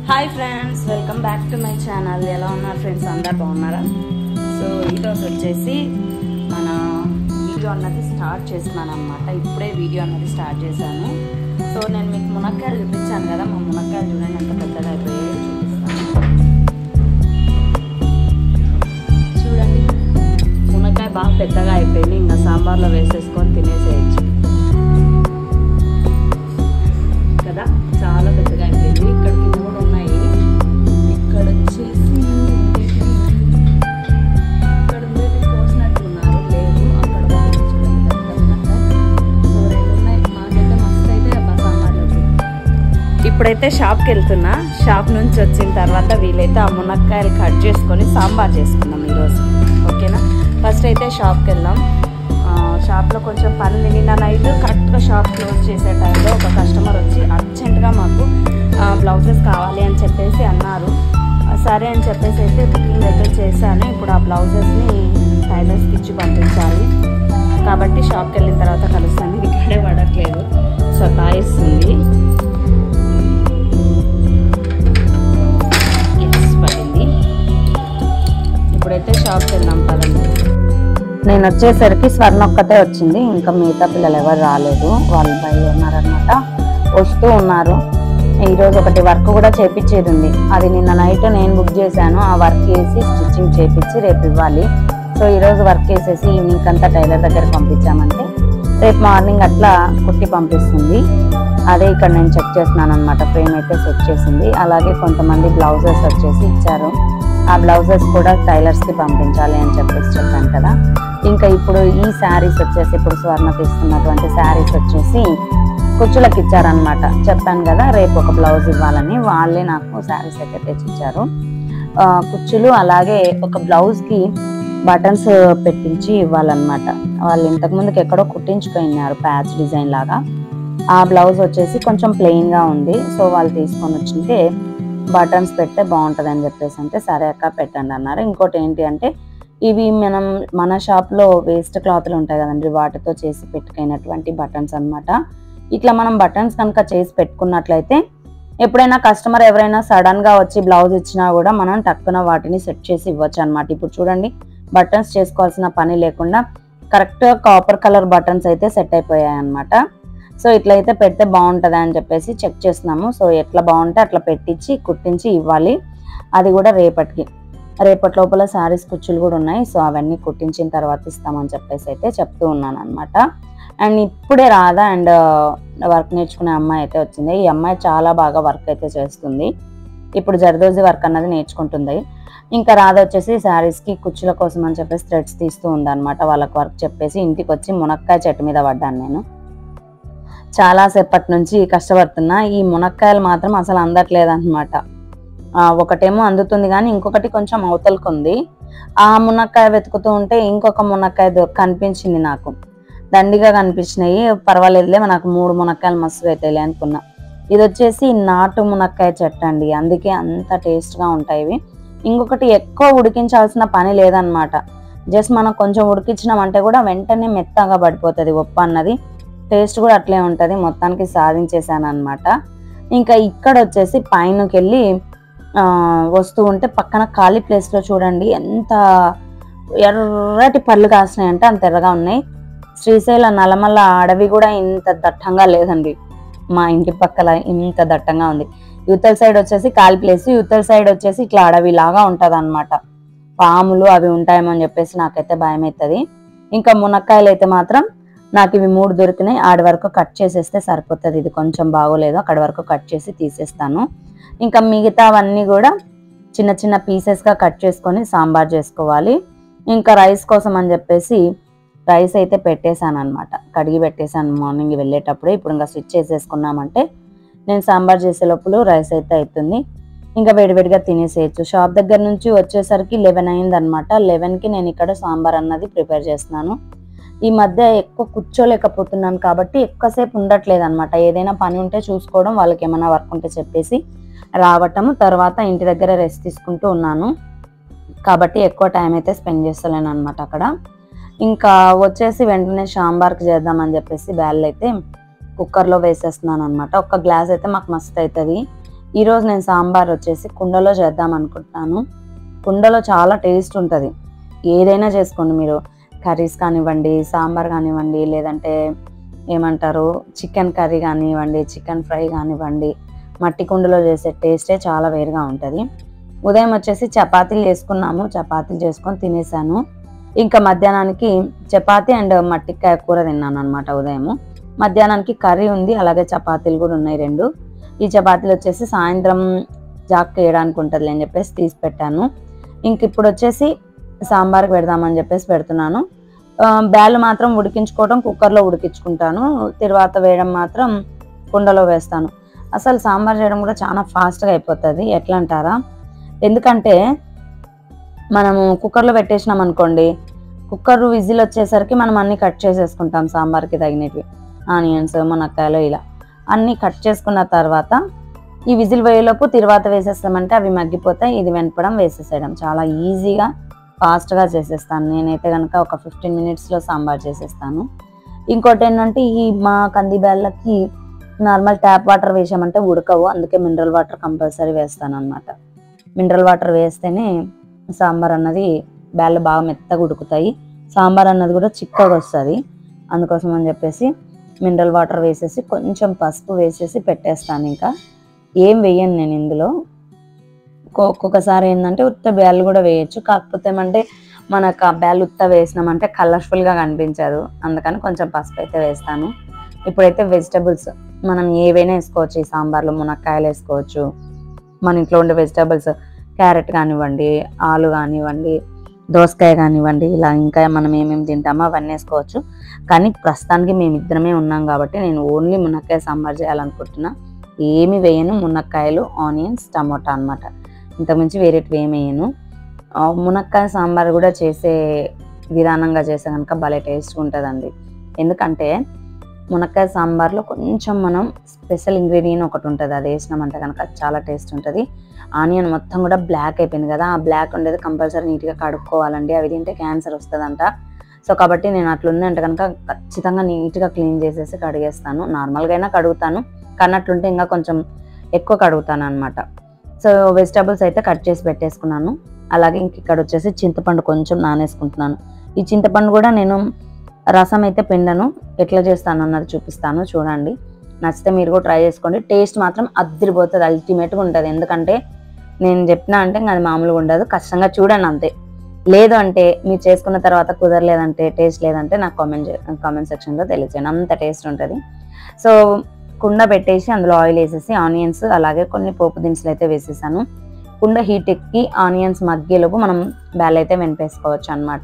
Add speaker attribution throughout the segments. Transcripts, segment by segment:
Speaker 1: Hi friends welcome back to my channel ఎలా ఉన్నారు friends అందరు బాగున్నారా సో ఈరోజు వచ్చేసి మన వీడియో అన్నది స్టార్ట్ చేస్తున్నాను అనమాట ఇప్పుడే వీడియో అన్నది స్టార్ట్ చేశాను సో నేను మీకు మునక్కాయలు చూపించాను కదా మా మునక్కాయలు చూడండి ఎంత పెద్దగా అయిపోయాయి చూపిస్తాను చూడండి మునక్కాయ బాగా పెద్దగా అయిపోయింది ఇంకా సాంబార్లో వేసేసుకొని తినేసేయచ్చు కదా చాలా పెద్దగా అయిపోయింది ఇక్కడికి మూడు ఉన్నాయి ఇక్కడ వచ్చేసి ఇక్కడ ఉండేది కోసినట్టున్నారు లేదు అక్కడ ఒకటి చూడండి పెద్ద మునక్కాయ. సో రెండు ఉన్నాయి మాకైతే మస్తు అయితే అబ్బా సాంబార్లో చూడండి. ఇప్పుడైతే షాప్కి వెళ్తున్నా షాప్ నుంచి వచ్చిన తర్వాత వీలైతే ఆ మునక్కాయలు కట్ చేసుకొని సాంబార్ చేసుకుందాం ఈరోజు ఓకేనా ఫస్ట్ అయితే షాప్కి వెళ్దాం ఆ, షాప్లో కొంచెం పని ఉంది. నిన్న నైట్ కరెక్ట్గా షాప్ క్లోజ్ చేసే టైంలో ఒక కస్టమర్ వచ్చి అర్జెంటుగా మాకు బ్లౌజెస్ కావాలి అని చెప్పేసి అన్నారు ఆ, సరే అని చెప్పేసి అయితే బుకింగ్ అయితే చేశాను ఇప్పుడు ఆ బ్లౌజెస్ని టైలర్స్కి ఇచ్చి పంపించాలి కాబట్టి షాప్కి వెళ్ళిన తర్వాత కలుస్తాను ఇది ఇక్కడే పడట్లేదు సతాయిస్తుంది Yes, పడింది ఇప్పుడైతే షాప్కి వెళ్దాం పదండి నేను వచ్చేసరికి స్వర్ణ ఒక్కతే వచ్చింది ఇంకా మిగతా పిల్లలు ఎవరు రాలేదు వాళ్ళు బయట ఉన్నారనమాట వస్తూ ఉన్నారు ఈరోజు ఒకటి వర్క్ కూడా చేపించేది ఉంది అది నిన్న నైట్ నేను బుక్ చేశాను ఆ వర్క్ చేసి స్టిచ్చింగ్ చేపించి రేపు ఇవ్వాలి సో ఈరోజు వర్క్ చేసేసి ఈవినింగ్ అంతా టైలర్ దగ్గర పంపించామంటే రేపు మార్నింగ్ అట్లా కుట్టి పంపిస్తుంది అదే ఇక్కడ నేను చెక్ చేస్తున్నాను అనమాట ఫ్రేమ్ అయితే సెట్ చేసింది అలాగే కొంతమంది బ్లౌజెస్ వచ్చేసి ఇచ్చారు ఆ బ్లౌజెస్ కూడా టైలర్స్ కి పంపించాలి అని చెప్పేసి చెప్పాను కదా ఇంకా ఇప్పుడు ఈ శారీస్ వచ్చేసి ఇప్పుడు స్వర్ణ తీసుకున్నటువంటి శారీస్ వచ్చేసి కుచ్చులకు ఇచ్చారనమాట చెప్పాను కదా రేపు ఒక బ్లౌజ్ ఇవ్వాలని వాళ్ళే నాకు శారీస్ అయితే తెచ్చిచ్చారు ఆ, కుచ్చులు అలాగే ఒక బ్లౌజ్ కి బటన్స్ పెట్టించి ఇవ్వాలన్నమాట వాళ్ళు ఇంతకు ముందుకు ఎక్కడో కుట్టించుకున్నారు ప్యాచ్ డిజైన్ లాగా ఆ బ్లౌజ్ వచ్చేసి కొంచెం ప్లెయిన్ గా ఉంది సో వాళ్ళు తీసుకొని వచ్చింటే బటన్స్ పెడితే బాగుంటుంది అని చెప్పేసి అంటే సరే అక్క పెట్టండి అన్నారు ఇంకోటి ఏంటి అంటే ఇవి మనం మన షాప్ లో వేస్ట్ క్లాత్లు ఉంటాయి కదండి వాటితో చేసి పెట్టుకున్నటువంటి బటన్స్ అన్నమాట ఇట్లా మనం బటన్స్ కనుక చేసి పెట్టుకున్నట్లయితే ఎప్పుడైనా కస్టమర్ ఎవరైనా సడన్ గా వచ్చి బ్లౌజ్ ఇచ్చినా కూడా మనం టక్కున వాటిని సెట్ చేసి ఇవ్వచ్చు అనమాట ఇప్పుడు చూడండి బటన్స్ చేసుకోవాల్సిన పని లేకుండా కరెక్ట్ కాపర్ కలర్ బటన్స్ అయితే సెట్ అయిపోయాయి అన్నమాట సో ఇట్లయితే పెడితే బాగుంటుంది అని చెప్పేసి చెక్ చేస్తున్నాము సో ఎట్లా బాగుంటే అట్లా పెట్టించి కుట్టించి ఇవ్వాలి అది కూడా రేపటికి రేపటి లోపల శారీస్ కుచ్చులు కూడా ఉన్నాయి సో అవన్నీ కుట్టించిన తర్వాత ఇస్తామని చెప్పేసి అయితే చెప్తూ ఉన్నాను అనమాట అండ్ ఇప్పుడే రాదా అండ్ వర్క్ నేర్చుకునే అమ్మాయి అయితే వచ్చింది ఈ అమ్మాయి చాలా బాగా వర్క్ అయితే చేస్తుంది ఇప్పుడు జరదోజీ వర్క్ అన్నది నేర్చుకుంటుంది ఇంకా రాధ వచ్చేసి శారీస్ కి కుచ్చుల కోసం అని చెప్పేసి థ్రెడ్స్ తీస్తూ ఉంది అనమాట వాళ్ళకి వర్క్ చెప్పేసి ఇంటికి వచ్చి మునక్కాయ చెట్టు మీద పడ్డాను నేను చాలా సేపటి నుంచి కష్టపడుతున్నా ఈ మునక్కాయలు మాత్రం అసలు అందట్లేదు అనమాట ఒకటేమో అందుతుంది కానీ ఇంకొకటి కొంచెం అవతలకు ఉంది ఆ మునక్కాయ వెతుకుతూ ఉంటే ఇంకొక మునక్కాయ దొ- కనిపించింది నాకు దండిగా కనిపించినాయి పర్వాలేదులే నాకు మూడు మునక్కాయలు మస్తుగా అవుతాయి అనుకున్నా ఇది వచ్చేసి నాటు మునక్కాయ చెట్టు అండి అందుకే అంత టేస్ట్ గా ఉంటాయి ఇవి ఇంకొకటి ఎక్కువ ఉడికించాల్సిన పని లేదనమాట జస్ట్ మనం కొంచెం ఉడికించినామంటే కూడా వెంటనే మెత్తగా పడిపోతుంది ఉప్పు అన్నది టేస్ట్ కూడా అట్లే ఉంటుంది మొత్తానికి సాధించేసాను అనమాట ఇంకా ఇక్కడ వచ్చేసి పైనకి వెళ్ళి ఆ, వస్తూ ఉంటే పక్కన ఖాళీ ప్లేస్లో చూడండి ఎంత ఎర్రటి పళ్ళు కాసినాయి అంటే అంత ఎర్రగా ఉన్నాయి శ్రీశైల నల్లమల్ల అడవి కూడా ఇంత దట్టంగా లేదండి మా ఇంటి పక్కల ఇంత దట్టంగా ఉంది యువతల సైడ్ వచ్చేసి ఖాళీ ప్లేస్ యువతల సైడ్ వచ్చేసి ఇట్లా అడవి లాగా ఉంటది అనమాట పాములు అవి ఉంటాయేమో అని చెప్పేసి నాకైతే భయం అవుతుంది ఇంకా మునక్కాయలు అయితే మాత్రం నాకు ఇవి మూడు దొరికినాయి ఆడి వరకు కట్ చేసేస్తే సరిపోతుంది ఇది కొంచెం బాగోలేదు అక్కడి వరకు కట్ చేసి తీసేస్తాను ఇంకా మిగతావన్నీ కూడా చిన్న చిన్న పీసెస్గా కట్ చేసుకొని సాంబార్ చేసుకోవాలి ఇంకా రైస్ కోసం అని చెప్పేసి రైస్ అయితే పెట్టేశాను అనమాట కడిగి పెట్టేశాను మార్నింగ్ వెళ్ళేటప్పుడు ఇప్పుడు ఇంకా స్విచ్ చేసేసుకున్నామంటే నేను సాంబార్ చేసే లోపల రైస్ అయితే అవుతుంది ఇంకా వేడివేడిగా తినేసేయచ్చు షాప్ దగ్గర నుంచి వచ్చేసరికి లెవెన్ అయింది అనమాట లెవెన్కి నేను ఇక్కడ సాంబార్ అన్నది ప్రిపేర్ చేస్తున్నాను ఈ మధ్య ఎక్కువ కూర్చోలేకపోతున్నాను కాబట్టి ఎక్కువసేపు ఉండట్లేదు అనమాట ఏదైనా పని ఉంటే చూసుకోవడం వాళ్ళకి ఏమైనా వర్క్ ఉంటే చెప్పేసి రావటము తర్వాత ఇంటి దగ్గర రెస్ట్ తీసుకుంటూ ఉన్నాను కాబట్టి ఎక్కువ టైం అయితే స్పెండ్ చేస్తలేను అనమాట అక్కడ ఇంకా వచ్చేసి వెంటనే సాంబార్కి చేద్దామని చెప్పేసి బ్యాల్ అయితే కుక్కర్లో వేసేస్తున్నాను అనమాట ఒక్క గ్లాస్ అయితే మాకు మస్తు అవుతుంది ఈరోజు నేను సాంబార్ వచ్చేసి కుండలో చేద్దాం అనుకుంటున్నాను కుండలో చాలా టేస్ట్ ఉంటుంది ఏదైనా చేసుకోండి మీరు కర్రీస్ కానివ్వండి సాంబార్ కానివ్వండి లేదంటే ఏమంటారు చికెన్ కర్రీ కానివ్వండి చికెన్ ఫ్రై కానివ్వండి మట్టి కుండలో చేసే టేస్టే చాలా వేరుగా ఉంటుంది ఉదయం వచ్చేసి చపాతీలు చేసుకున్నాము చపాతీలు చేసుకొని తినేసాను ఇంకా మధ్యాహ్నానికి చపాతీ అండ్ మట్టికాయ కూర తిన్నాను అనమాట ఉదయం మధ్యాహ్నానికి కర్రీ ఉంది అలాగే చపాతీలు కూడా ఉన్నాయి రెండు ఈ చపాతీలు వచ్చేసి సాయంత్రం జాక్ వేయడానికి ఉంటుంది అని చెప్పేసి తీసి పెట్టాను ఇంక ఇప్పుడు వచ్చేసి సాంబార్కి పెడదామని చెప్పేసి పెడుతున్నాను ఆ, బ్యాళ్ళు మాత్రం ఉడికించుకోవడం కుక్కర్లో ఉడికించుకుంటాను తర్వాత వేయడం మాత్రం కుండలో వేస్తాను అసలు సాంబార్ చేయడం కూడా చాలా ఫాస్ట్గా అయిపోతుంది ఎట్లా అంటారా ఎందుకంటే మనము కుక్కర్లో పెట్టేసినాం అనుకోండి కుక్కర్ విజిల్ వచ్చేసరికి మనం అన్ని కట్ చేసేసుకుంటాం సాంబార్కి తగినవి ఆనియన్స్ మునక్కాయలు ఇలా అన్నీ కట్ చేసుకున్న తర్వాత ఈ విజిల్ వేయలోపు తిరువాత వేసేస్తామంటే అవి మగ్గిపోతాయి ఇది వెనపడం వేసేసేయడం చాలా ఈజీగా ఫాస్ట్గా చేసేస్తాను నేనైతే కనుక ఒక ఫిఫ్టీన్ మినిట్స్లో సాంబార్ చేసేస్తాను ఇంకోటి ఏంటంటే ఈ మా కంది బేళ్ళకి నార్మల్ ట్యాప్ వాటర్ వేసామంటే ఉడకవు అందుకే మినరల్ వాటర్ కంపల్సరీ వేస్తాను అనమాట మినరల్ వాటర్ వేస్తేనే సాంబార్ అన్నది బ్యాళ్ళు బాగా మెత్తగా ఉడుకుతాయి సాంబార్ అన్నది కూడా చిక్కగా వస్తుంది అందుకోసం అని చెప్పేసి మినరల్ వాటర్ వేసేసి కొంచెం పసుపు వేసేసి పెట్టేస్తాను ఇంకా ఏం వేయను నేను ఇందులో ఒక్కొ- ఒక్కొక్కసారి ఏంటంటే ఉత్త బ్యాళ్ళు కూడా వేయచ్చు కాకపోతే ఏమంటే మనకు ఆ బ్యాళ్ళు ఉత్త వేసినామంటే కలర్ఫుల్గా కనిపించదు అందుకని కొంచెం పసుపు అయితే వేస్తాను ఇప్పుడైతే వెజిటబుల్స్ మనం ఏవైనా వేసుకోవచ్చు ఈ సాంబార్లో మునక్కాయలు వేసుకోవచ్చు మన ఇంట్లో ఉండే వెజిటబుల్స్ క్యారెట్ కానివ్వండి ఆలు కానివ్వండి దోసకాయ కానివ్వండి ఇలా ఇంకా మనం ఏమేమి తింటామో అవన్నీ వేసుకోవచ్చు కానీ ప్రస్తుతానికి మేము ఇద్దరమే ఉన్నాం కాబట్టి నేను ఓన్లీ మునక్కాయ సాంబార్ చేయాలనుకుంటున్నా ఏమి వేయను మునక్కాయలు ఆనియన్స్ టమోటా అనమాట ఇంతకుమించి వేరేటివి ఏమి వేయను ఆ, మునక్కాయ సాంబార్ కూడా చేసే విధానంగా చేసే కనుక భలే టేస్ట్గా ఉంటుందండి ఎందుకంటే మునక్కాయ సాంబార్లో కొంచెం మనం స్పెషల్ ఇంగ్రీడియంట్ ఒకటి ఉంటుంది అది వేసినామంటే కనుక చాలా టేస్ట్ ఉంటుంది ఆనియన్ మొత్తం కూడా బ్లాక్ అయిపోయింది కదా ఆ బ్లాక్ ఉండేది కంపల్సరీ నీట్గా కడుక్కోవాలండి అవి తింటే క్యాన్సర్ వస్తుందంట సో కాబట్టి నేను అట్లుంది అంటే కనుక ఖచ్చితంగా నీట్గా క్లీన్ చేసేసి కడిగేస్తాను నార్మల్గా అయినా కడుగుతాను కానీ అట్లుంటే ఇంకా కొంచెం ఎక్కువ కడుగుతాను అనమాట సో వెజిటబుల్స్ అయితే కట్ చేసి పెట్టేసుకున్నాను అలాగే ఇంక ఇక్కడ వచ్చేసి చింతపండు కొంచెం నానేసుకుంటున్నాను ఈ చింతపండు కూడా నేను రసం అయితే పిండను ఎట్లా చేస్తాను అన్నది చూపిస్తాను చూడండి నచ్చితే మీరు కూడా ట్రై చేసుకోండి టేస్ట్ మాత్రం అద్దరిపోతుంది అల్టిమేట్గా ఉంటుంది ఎందుకంటే నేను చెప్పినా అంటే ఇంకా అది మామూలుగా ఉండదు కష్టంగా చూడండి అంతే లేదు అంటే మీరు చేసుకున్న తర్వాత కుదరలేదంటే టేస్ట్ లేదంటే నాకు కామెంట్ కామెంట్ సెక్షన్లో తెలియజేయండి అంత టేస్ట్ ఉంటుంది సో కుండ పెట్టేసి అందులో ఆయిల్ వేసేసి ఆనియన్స్ అలాగే కొన్ని పోపు దినుసులు అయితే వేసేసాను కుండ హీట్ ఎక్కి ఆనియన్స్ మగ్గేలోపు మనం బ్యాల్ అయితే వెనిపేసుకోవచ్చు అన్నమాట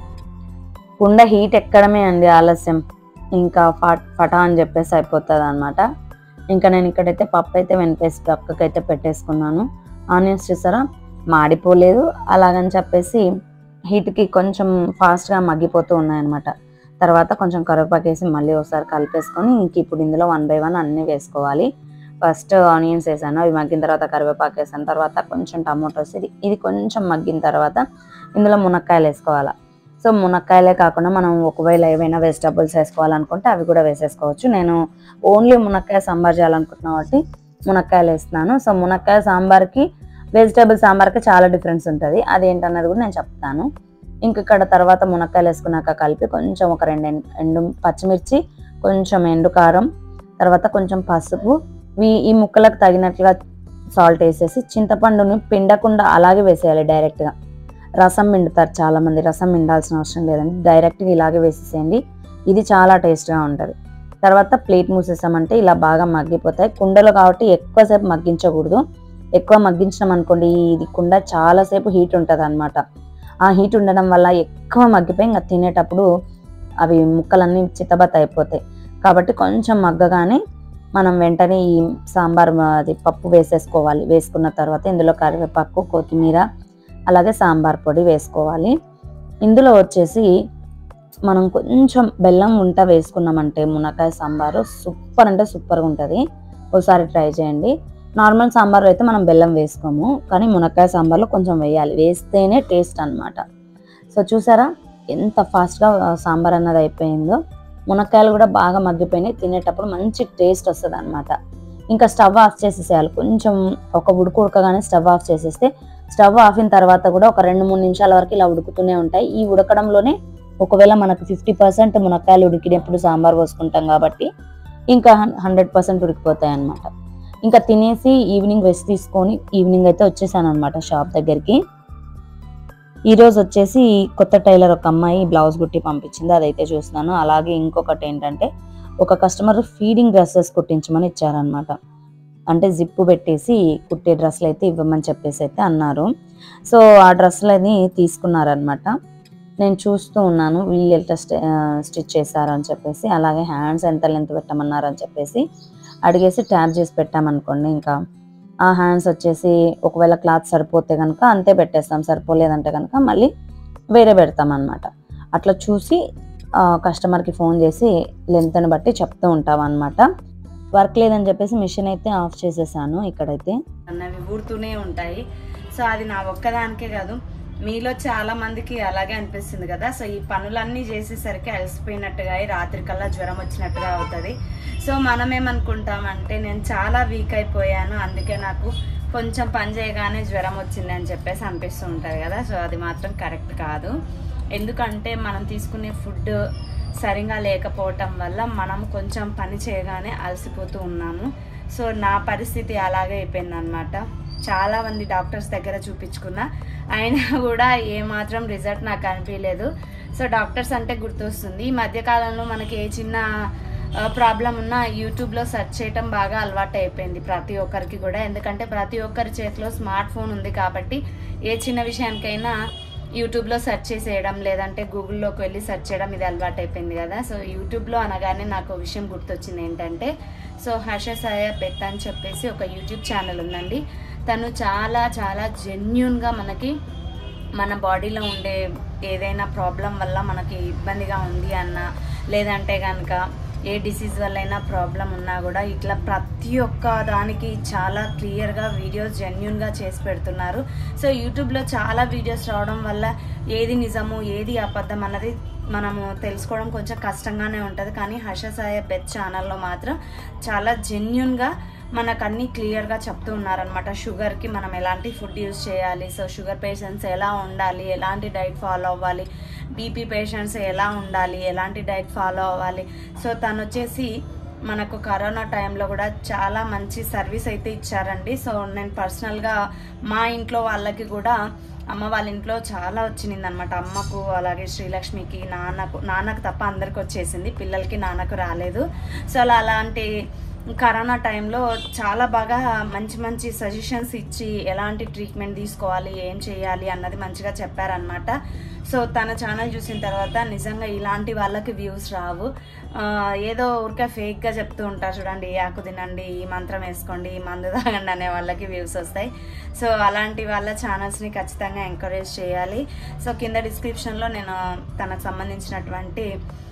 Speaker 1: కుండ హీట్ ఎక్కడమే అండి ఆలస్యం ఇంకా ఫట్ ఫటా అని చెప్పేసి అయిపోతుంది అనమాట ఇంకా నేను ఇక్కడైతే పప్పు అయితే వెనిపేసి పక్కకైతే పెట్టేసుకున్నాను ఆనియన్స్ చూసారా మాడిపోలేదు అలాగని చెప్పేసి హీట్కి కొంచెం ఫాస్ట్గా మగ్గిపోతూ ఉన్నాయన్నమాట తర్వాత కొంచెం కరివేపాకు వేసి మళ్ళీ ఒకసారి కలిపేసుకొని ఇంక ఇప్పుడు ఇందులో వన్ బై వన్ అన్నీ వేసుకోవాలి ఫస్ట్ ఆనియన్స్ వేసాను అవి మగ్గిన తర్వాత కరివేపాకు వేసాను తర్వాత కొంచెం టమాటోస్ ఇది ఇది కొంచెం మగ్గిన తర్వాత ఇందులో మునక్కాయలు వేసుకోవాలి సో మునక్కాయలే కాకుండా మనం ఒకవేళ ఏవైనా వెజిటబుల్స్ వేసుకోవాలనుకుంటే అవి కూడా వేసేసుకోవచ్చు నేను ఓన్లీ మునక్కాయ సాంబార్ చేయాలనుకుంటున్నా కాబట్టి మునక్కాయలు వేస్తున్నాను సో మునక్కాయ సాంబార్కి వెజిటబుల్ సాంబార్కి చాలా డిఫరెన్స్ ఉంటుంది అదేంటన్నది కూడా నేను చెప్తాను ఇంక ఇక్కడ తర్వాత మునక్కాయలు వేసుకున్నాక కలిపి కొంచెం ఒక రెండు ఎండు- ఎండు పచ్చిమిర్చి కొంచెం ఎండు కారం తర్వాత కొంచెం పసుపు ఈ ఈ ముక్కలకు తగినట్లుగా సాల్ట్ వేసేసి చింతపండుని పిండకుండా అలాగే వేసేయాలి డైరెక్ట్గా రసం పిండుతారు చాలా మంది రసం పిండాల్సిన అవసరం లేదండి డైరెక్ట్గా ఇలాగే వేసేసేయండి ఇది చాలా టేస్ట్గా ఉంటుంది తర్వాత ప్లేట్ మూసేసామంటే ఇలా బాగా మగ్గిపోతాయి కుండలో కాబట్టి ఎక్కువసేపు మగ్గించకూడదు ఎక్కువ మగ్గించినాం అనుకోండి ఇది కుండ చాలాసేపు హీట్ ఉంటుంది అనమాట ఆ హీట్ ఉండడం వల్ల ఎక్కువ మగ్గిపోయి ఇంకా తినేటప్పుడు అవి ముక్కలన్నీ చిత్తబత్త అయిపోతాయి కాబట్టి కొంచెం మగ్గగానే మనం వెంటనే ఈ సాంబార్ మ- అది పప్పు వేసేసుకోవాలి వేసుకున్న తర్వాత ఇందులో కరివేపాకు కొత్తిమీర అలాగే సాంబార్ పొడి వేసుకోవాలి ఇందులో వచ్చేసి మనం కొంచెం బెల్లం ఉంట వేసుకున్నామంటే మునక్కాయ సాంబారు సూపర్ అంటే సూపర్గా ఉంటుంది ఒకసారి ట్రై చేయండి నార్మల్ సాంబార్లో అయితే మనం బెల్లం వేసుకోము కానీ మునక్కాయ సాంబార్లో కొంచెం వేయాలి వేస్తేనే టేస్ట్ అన్నమాట సో చూసారా ఎంత ఫాస్ట్గా సాంబార్ అన్నది అయిపోయిందో మునక్కాయలు కూడా బాగా మగ్గిపోయినాయి తినేటప్పుడు మంచి టేస్ట్ వస్తుంది అనమాట ఇంకా స్టవ్ ఆఫ్ చేసేసేయాలి కొంచెం ఒక ఉడుకు ఉడకగానే స్టవ్ ఆఫ్ చేసేస్తే స్టవ్ ఆఫ్ అయిన తర్వాత కూడా ఒక రెండు మూడు నిమిషాల వరకు ఇలా ఉడుకుతూనే ఉంటాయి ఈ ఉడకడంలోనే ఒకవేళ మనకు ఫిఫ్టీ పర్సెంట్ మునక్కాయలు ఉడికినప్పుడు సాంబార్ పోసుకుంటాం కాబట్టి ఇంకా హండ్రెడ్ పర్సెంట్ ఉడికిపోతాయి అనమాట ఇంకా తినేసి ఈవినింగ్ రెస్ట్ తీసుకొని ఈవినింగ్ అయితే వచ్చేసాను అనమాట షాప్ దగ్గరికి ఈ రోజు వచ్చేసి కొత్త టైలర్ ఒక అమ్మాయి బ్లౌజ్ కుట్టి పంపించింది అదైతే చూస్తున్నాను అలాగే ఇంకొకటి ఏంటంటే ఒక కస్టమర్ ఫీడింగ్ డ్రెస్సెస్ కుట్టించమని ఇచ్చారనమాట అంటే జిప్పు పెట్టేసి కుట్టే డ్రెస్సులు అయితే ఇవ్వమని చెప్పేసి అయితే అన్నారు సో ఆ డ్రెస్సులు అని తీసుకున్నారనమాట నేను చూస్తూ ఉన్నాను వీళ్ళు ఎట్లా స్టిచ్ చేశారని చెప్పేసి అలాగే హ్యాండ్స్ ఎంత లెంత్ పెట్టమన్నారని చెప్పేసి అడిగేసి ట్యాప్ చేసి పెట్టామనుకోండి ఇంకా ఆ హ్యాండ్స్ వచ్చేసి ఒకవేళ క్లాత్ సరిపోతే కనుక అంతే పెట్టేస్తాం సరిపోలేదంటే కనుక మళ్ళీ వేరే పెడతాం అనమాట అట్లా చూసి కస్టమర్కి ఫోన్ చేసి లెంత్ని బట్టి చెప్తూ ఉంటాం అనమాట వర్క్ లేదని చెప్పేసి మిషన్ అయితే ఆఫ్ చేసేసాను ఇక్కడైతే
Speaker 2: అన్నవి ఊడుతూనే ఉంటాయి సో అది నా ఒక్కదానికే కాదు మీలో చాలా మందికి అలాగే అనిపిస్తుంది కదా సో ఈ పనులన్నీ చేసేసరికి అలసిపోయినట్టుగా అయి రాత్రికల్లా జ్వరం వచ్చినట్టుగా అవుతుంది సో మనం ఏమనుకుంటామంటే నేను చాలా వీక్ అయిపోయాను అందుకే నాకు కొంచెం పని చేయగానే జ్వరం వచ్చింది అని చెప్పేసి అనిపిస్తూ ఉంటుంది కదా సో అది మాత్రం కరెక్ట్ కాదు ఎందుకంటే మనం తీసుకునే ఫుడ్ సరిగా లేకపోవటం వల్ల మనం కొంచెం పని చేయగానే అలసిపోతూ ఉన్నాము సో నా పరిస్థితి అలాగే అయిపోయింది అనమాట చాలా మంది డాక్టర్స్ దగ్గర చూపించుకున్నా అయినా కూడా ఏమాత్రం రిజల్ట్ నాకు అనిపించలేదు సో డాక్టర్స్ అంటే గుర్తొస్తుంది ఈ మధ్యకాలంలో మనకి ఏ చిన్న ప్రాబ్లం ఉన్నా యూట్యూబ్లో సెర్చ్ చేయటం బాగా అలవాటు అయిపోయింది ప్రతి ఒక్కరికి కూడా ఎందుకంటే ప్రతి ఒక్కరి చేతిలో స్మార్ట్ ఫోన్ ఉంది కాబట్టి ఏ చిన్న విషయానికైనా యూట్యూబ్లో సెర్చ్ చేసేయడం లేదంటే గూగుల్లోకి వెళ్ళి సెర్చ్ చేయడం ఇది అలవాటు అయిపోయింది కదా సో యూట్యూబ్లో అనగానే నాకు ఒక విషయం గుర్తొచ్చింది ఏంటంటే సో హర్ష సాయ పెత్ అని చెప్పేసి ఒక యూట్యూబ్ ఛానల్ ఉందండి తను చాలా చాలా జెన్యున్గా మనకి మన బాడీలో ఉండే ఏదైనా ప్రాబ్లం వల్ల మనకి ఇబ్బందిగా ఉంది అన్న లేదంటే కనుక ఏ డిసీజ్ వల్ల అయినా ప్రాబ్లం ఉన్నా కూడా ఇట్లా ప్రతి ఒక్క దానికి చాలా క్లియర్గా వీడియోస్ జెన్యున్గా చేసి పెడుతున్నారు సో యూట్యూబ్లో చాలా వీడియోస్ రావడం వల్ల ఏది నిజము ఏది అబద్ధం అన్నది మనము తెలుసుకోవడం కొంచెం కష్టంగానే ఉంటుంది కానీ హర్ష సాయ బెత్ ఛానల్లో మాత్రం చాలా జెన్యున్గా మనకు అన్ని క్లియర్గా చెప్తూ ఉన్నారనమాట షుగర్కి మనం ఎలాంటి ఫుడ్ యూజ్ చేయాలి సో షుగర్ పేషెంట్స్ ఎలా ఉండాలి ఎలాంటి డైట్ ఫాలో అవ్వాలి బీపీ పేషెంట్స్ ఎలా ఉండాలి ఎలాంటి డైట్ ఫాలో అవ్వాలి సో తను వచ్చేసి మనకు కరోనా టైంలో కూడా చాలా మంచి సర్వీస్ అయితే ఇచ్చారండి సో నేను పర్సనల్గా మా ఇంట్లో వాళ్ళకి కూడా అమ్మ వాళ్ళ ఇంట్లో చాలా వచ్చింది అనమాట అమ్మకు అలాగే శ్రీలక్ష్మికి నాన్నకు నాన్నకు తప్ప అందరికి వచ్చేసింది పిల్లలకి నాన్నకు రాలేదు సో అలా అలాంటి కరోనా టైంలో చాలా బాగా మంచి మంచి సజెషన్స్ ఇచ్చి ఎలాంటి ట్రీట్మెంట్ తీసుకోవాలి ఏం చేయాలి అన్నది మంచిగా చెప్పారనమాట సో తన ఛానల్ చూసిన తర్వాత నిజంగా ఇలాంటి వాళ్ళకి వ్యూస్ రావు ఆ, ఏదో ఊరికే ఫేక్గా చెప్తూ ఉంటారు చూడండి ఈ ఆకు తినండి ఈ మంత్రం వేసుకోండి ఈ మందు తాగండి అనే వాళ్ళకి వ్యూస్ వస్తాయి సో అలాంటి వాళ్ళ ఛానల్స్ని ఖచ్చితంగా ఎంకరేజ్ చేయాలి సో కింద డిస్క్రిప్షన్లో నేను తనకు సంబంధించినటువంటి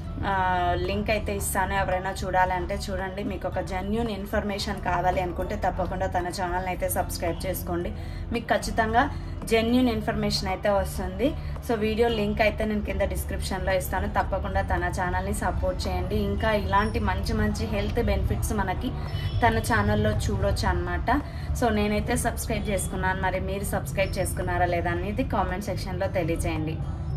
Speaker 2: లింక్ అయితే ఇస్తాను ఎవరైనా చూడాలంటే చూడండి మీకు ఒక జెన్యున్ ఇన్ఫర్మేషన్ కావాలి అనుకుంటే తప్పకుండా తన ఛానల్ని అయితే సబ్స్క్రైబ్ చేసుకోండి మీకు ఖచ్చితంగా జెన్యున్ ఇన్ఫర్మేషన్ అయితే వస్తుంది సో వీడియో లింక్ అయితే నేను కింద డిస్క్రిప్షన్లో ఇస్తాను తప్పకుండా తన ఛానల్ని సపోర్ట్ చేయండి ఇంకా ఇలాంటి మంచి మంచి హెల్త్ బెనిఫిట్స్ మనకి తన ఛానల్లో చూడొచ్చు అనమాట సో నేనైతే సబ్స్క్రైబ్ చేసుకున్నాను మరి మీరు సబ్స్క్రైబ్ చేసుకున్నారా లేదా అనేది కామెంట్ సెక్షన్లో తెలియజేయండి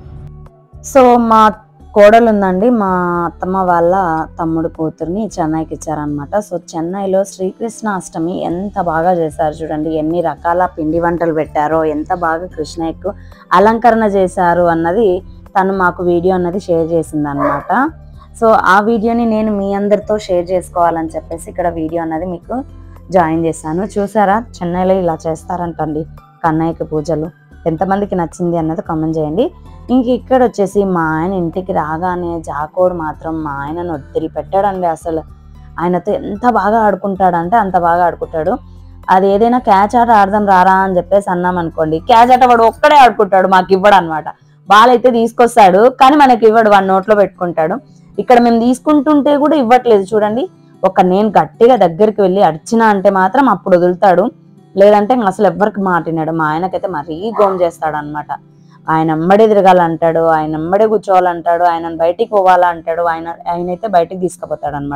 Speaker 1: సో మా కోడలు ఉందండి మా అత్తమ్మ వాళ్ళ తమ్ముడు కూతుర్ని చెన్నైకి ఇచ్చారనమాట సో చెన్నైలో శ్రీకృష్ణ అష్టమి ఎంత బాగా చేశారు చూడండి ఎన్ని రకాల పిండి వంటలు పెట్టారో ఎంత బాగా కృష్ణయ్యకు అలంకరణ చేశారు అన్నది తను మాకు వీడియో అన్నది షేర్ చేసింది అనమాట సో ఆ వీడియోని నేను మీ అందరితో షేర్ చేసుకోవాలని చెప్పేసి ఇక్కడ వీడియో అన్నది మీకు జాయిన్ చేశాను చూసారా చెన్నైలో ఇలా చేస్తారంటండి కన్నయ్యకి పూజలు ఎంతమందికి నచ్చింది అన్నది కామెంట్ చేయండి ఇంక ఇక్కడ వచ్చేసి మా ఆయన ఇంటికి రాగానే జాకోడు మాత్రం మా ఆయనను ఒత్తిడి పెట్టాడండి అసలు ఆయనతో ఎంత బాగా ఆడుకుంటాడంటే అంత బాగా ఆడుకుంటాడు అది ఏదైనా క్యాచ్ ఆట ఆడదాం రారా అని చెప్పేసి అన్నాం అనుకోండి క్యాచ్ ఆట వాడు ఒక్కడే ఆడుకుంటాడు మాకు ఇవ్వడు అనమాట బాల్ అయితే తీసుకొస్తాడు కానీ మనకి ఇవ్వడు వాడి నోట్లో పెట్టుకుంటాడు ఇక్కడ మేము తీసుకుంటుంటే కూడా ఇవ్వట్లేదు చూడండి ఒక నేను గట్టిగా దగ్గరికి వెళ్ళి అడిచినా అంటే మాత్రం అప్పుడు వదులుతాడు లేదంటే ఇంక అసలు ఎవ్వరికి మాటినాడు మా ఆయనకైతే మరీ గోమ్ చేస్తాడు అనమాట ఆయన అమ్మడే తిరగాలంటాడు ఆయన అమ్మడే కూర్చోవాలంటాడు ఆయన బయటికి పోవాలంటాడు ఆయన ఆయన అయితే బయటికి తీసుకుపోతాడు అనమాట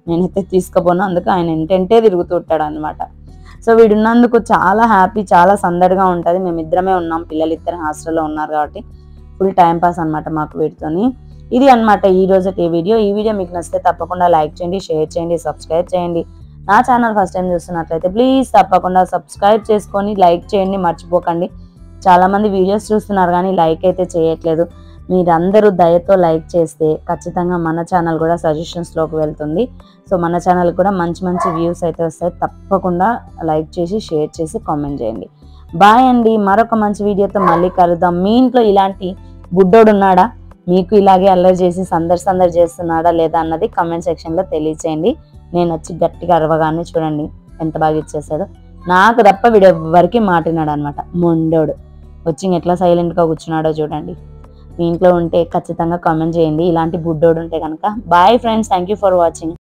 Speaker 1: నేనైతే తీసుకుపోను అందుకు ఆయన ఇంటెంటే తిరుగుతూ ఉంటాడు అనమాట సో వీడున్నందుకు చాలా హ్యాపీ చాలా సందడిగా ఉంటుంది మేమిద్దరమే ఉన్నాం పిల్లలు ఇద్దరు హాస్టల్లో ఉన్నారు కాబట్టి ఫుల్ టైం పాస్ అనమాట మాకు వీటితోని ఇది అన్నమాట ఈ రోజు ఈ వీడియో ఈ వీడియో మీకు నచ్చితే తప్పకుండా లైక్ చేయండి షేర్ చేయండి సబ్స్క్రైబ్ చేయండి నా ఛానల్ ఫస్ట్ టైం చూస్తున్నట్లయితే ప్లీజ్ తప్పకుండా సబ్స్క్రైబ్ చేసుకొని లైక్ చేయండి మర్చిపోకండి చాలా మంది వీడియోస్ చూస్తున్నారు కానీ లైక్ అయితే చేయట్లేదు మీరందరూ దయతో లైక్ చేస్తే ఖచ్చితంగా మన ఛానల్ కూడా సజెషన్స్లోకి వెళ్తుంది సో మన ఛానల్ కూడా మంచి మంచి వ్యూస్ అయితే వస్తాయి తప్పకుండా లైక్ చేసి షేర్ చేసి కామెంట్ చేయండి బాయ్ అండి మరొక మంచి వీడియోతో మళ్ళీ కలుద్దాం మీ ఇంట్లో ఇలాంటి బుడ్డోడు ఉన్నాడా మీకు ఇలాగే అల్లరి చేసి సందడి సందడి చేస్తున్నాడా లేదా అన్నది కమెంట్ సెక్షన్లో తెలియచేయండి నేను వచ్చి గట్టిగా అరవగానే చూడండి ఎంత బాగా ఇచ్చేసాడో నాకు తప్ప వీడు ఎవరికి మాటినాడు అనమాట మొండోడు వచ్చి ఎట్లా సైలెంట్గా కూర్చున్నాడో చూడండి మీ ఇంట్లో ఉంటే ఖచ్చితంగా కామెంట్ చేయండి ఇలాంటి బుడ్డోడు ఉంటే కనుక bye friends thank you for watching